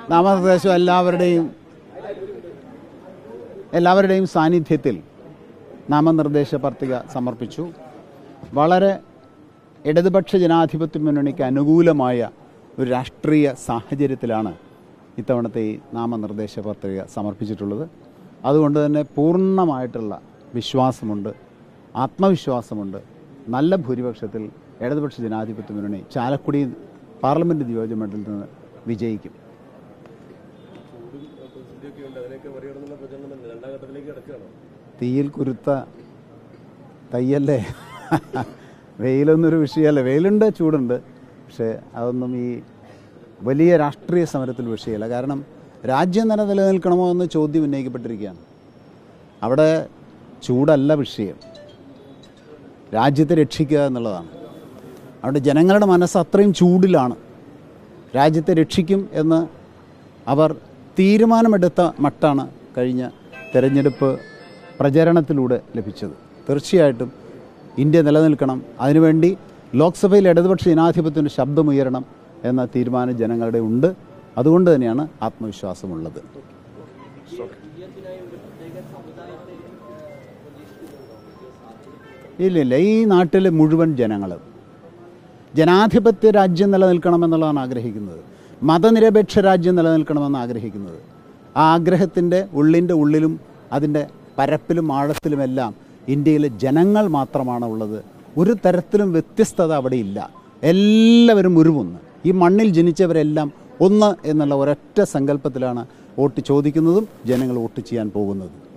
നാമനിർദ്ദേശം എല്ലാവരുടെയും എല്ലാവരുടെയും സാന്നിധ്യത്തിൽ നാമനിർദ്ദേശ പത്രിക സമർപ്പിച്ചു വളരെ ഇടതുപക്ഷ ജനാധിപത്യ മുന്നണിക്ക് അനുകൂലമായ ഒരു രാഷ്ട്രീയ സാഹചര്യത്തിലാണ് ഇത്തവണത്തെ ഈ നാമനിർദ്ദേശ പത്രിക സമർപ്പിച്ചിട്ടുള്ളത് അതുകൊണ്ട് തന്നെ പൂർണ്ണമായിട്ടുള്ള വിശ്വാസമുണ്ട് ആത്മവിശ്വാസമുണ്ട് നല്ല ഭൂരിപക്ഷത്തിൽ ഇടതുപക്ഷ ജനാധിപത്യ മുന്നണി ചാലക്കുടി പാർലമെൻറ്റ് നിയോജകമണ്ഡലത്തിൽ നിന്ന് വിജയിക്കും പ്രതിസന്ധിയൊക്കെ ഉണ്ട് അതിനെയൊക്കെ മറികടന്നുള്ള പ്രചരണം രണ്ടാം ഘട്ടത്തിലേക്ക് കിടക്കുകയാണോ തീയിൽ കുരുത്ത തയ്യല്ലേ വെയിലൊന്നും ഒരു വിഷയമല്ല വെയിലുണ്ട് ചൂടുണ്ട് പക്ഷേ അതൊന്നും ഈ വലിയ രാഷ്ട്രീയ സമരത്തിൽ വിഷയമല്ല കാരണം രാജ്യം തന്നെ നിലനിൽക്കണമോ എന്ന് ചോദ്യം ഉന്നയിക്കപ്പെട്ടിരിക്കുകയാണ് അവിടെ ചൂടല്ല വിഷയം രാജ്യത്തെ രക്ഷിക്കുക എന്നുള്ളതാണ് അവിടെ ജനങ്ങളുടെ മനസ്സ് അത്രയും ചൂടിലാണ് രാജ്യത്തെ രക്ഷിക്കും എന്ന് അവർ തീരുമാനമെടുത്ത മട്ടാണ് കഴിഞ്ഞ തെരഞ്ഞെടുപ്പ് പ്രചരണത്തിലൂടെ ലഭിച്ചത് തീർച്ചയായിട്ടും ഇന്ത്യ നിലനിൽക്കണം അതിനുവേണ്ടി ലോക്സഭയിൽ ഇടതുപക്ഷ ജനാധിപത്യത്തിൻ്റെ ശബ്ദമുയരണം എന്ന തീരുമാനം ജനങ്ങളുടെ ഉണ്ട് അതുകൊണ്ട് തന്നെയാണ് ആത്മവിശ്വാസമുള്ളത് ഇല്ലില്ല ഈ നാട്ടിലെ മുഴുവൻ ജനങ്ങളും ജനാധിപത്യ രാജ്യം നിലനിൽക്കണമെന്നുള്ളതാണ് ആഗ്രഹിക്കുന്നത് മതനിരപേക്ഷ രാജ്യം നിലനിൽക്കണമെന്ന് ആഗ്രഹിക്കുന്നത് ആ ആഗ്രഹത്തിൻ്റെ ഉള്ളിൻ്റെ ഉള്ളിലും അതിൻ്റെ പരപ്പിലും ആഴത്തിലുമെല്ലാം ഇന്ത്യയിലെ ജനങ്ങൾ മാത്രമാണ് ഉള്ളത് ഒരു തരത്തിലും വ്യത്യസ്തത അവിടെ ഇല്ല എല്ലാവരും ഒരുമൊന്ന് ഈ മണ്ണിൽ ജനിച്ചവരെല്ലാം ഒന്ന് എന്നുള്ള ഒരൊറ്റ സങ്കല്പത്തിലാണ് വോട്ട് ചോദിക്കുന്നതും ജനങ്ങൾ വോട്ട് ചെയ്യാൻ പോകുന്നത്